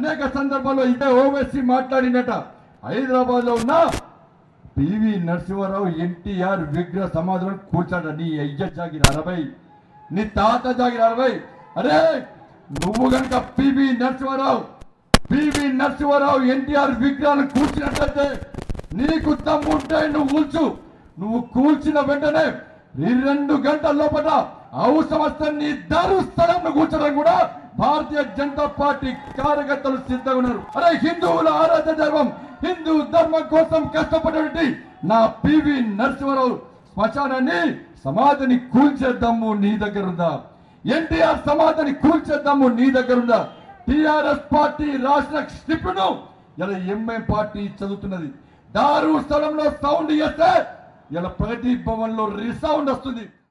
అనేక సందర్భాల్లో ఇదే ఓవైసీ మాట్లాడినట హైదరాబాద్ లో ఉన్న పివి నరసింహారావు ఎన్టీఆర్ విగ్రహ సమాధులను కూర్చాడ నీ అయ్య జాగిర అరవై నీ తాత జాగిర అరవై అరే నువ్వు గనుక PV Narasimha Rao PV Narasimha Rao NTR విగ్రహాలను కూర్చున్నట్లయితే నీకు దమ్ము ఉంటే నువ్వు కూల్చు నువ్వు కూల్చిన వెంటనే ఈ రెండు గంటల లోపల అవసరం వస్తే నీ దారు స్థలంలో కూర్చోడం కూడా భారతీయ జనతా పార్టీ కార్యకర్తలు సిద్ధంగా ఉన్నారు అరే హిందువుల ఆరాధ్య దైవం హిందూ ధర్మం కోసం కష్టపడేటువంటి నా పివి నరసింహారావు శ్మశానాన్ని సమాధిని కూల్చేద్దాము నీ దగ్గర ఉందా ఎన్టీఆర్ సమాధిని కూల్చేద్దాము నీ దగ్గర ఉందా టిఆర్ఎస్ పార్టీ రాసిన స్క్రిప్ట్ ను ఇలా ఎంఎం పార్టీ చదువుతున్నది దారు స్థలంలో సౌండ్ చేస్తే ఇలా ప్రగతి భవన్ లో రిసౌండ్ వస్తుంది